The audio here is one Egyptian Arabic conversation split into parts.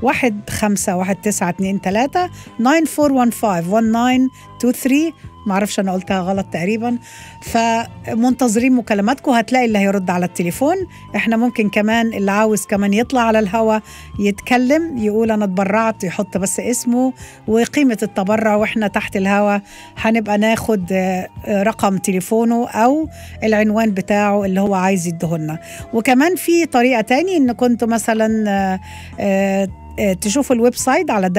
واحد خمسة واحد تسعة اتنين تلاتة 9415 1923 معرفش أنا قلتها غلط تقريبا فمنتظرين مكالماتكم هتلاقي اللي هيرد على التليفون احنا ممكن كمان اللي عاوز كمان يطلع على الهوا يتكلم يقول أنا اتبرعت يحط بس اسمه وقيمة التبرع واحنا تحت الهوا هنبقى ناخد آه، آه، رقم تليفونه أو العنوان بتاعه اللي هو عايز يديهولنا وكمان في طريقة تاني إن كنتوا مثلا آه، آه، آه، تشوفوا الويب سايت على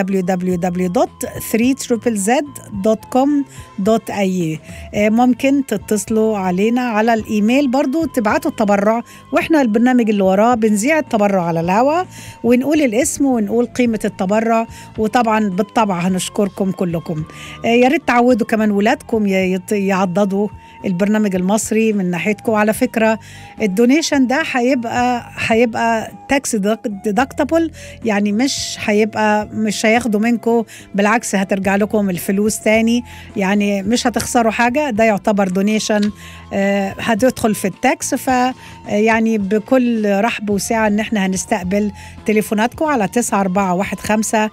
www.3ZZZ.com.ay آه، ممكن تتصلوا علينا على الايميل برضو تبعتوا التبرع واحنا البرنامج اللي وراه بنذيع التبرع على الهوا ونقول الاسم ونقول قيمة التبرع وطبعا بالطبع هنشكركم كلكم آه، يا ريت تعودوا كمان ولادكم ي- يط- يعضدوا البرنامج المصري من ناحيتكم على فكرة الدونيشن ده هيبقى هيبقى تاكس ديدكتبل يعني مش هيبقى مش هياخدوا منكم بالعكس هترجع لكم الفلوس تاني يعني مش هتخسروا حاجة ده يعتبر دونيشن آه هتدخل في التاكس ف آه، يعني بكل رحب وسعة ان احنا هنستقبل تليفوناتكم على 9415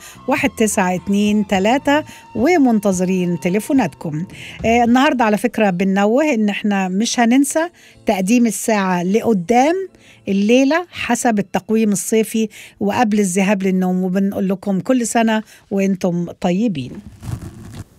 1923 ومنتظرين تليفوناتكم آه النهارده على فكرة بننوه ان احنا مش هننسى تقديم الساعة لقدام الليلة حسب التقويم الصيفي وقبل الذهاب للنوم وبنقول لكم كل سنة وانتم طيبين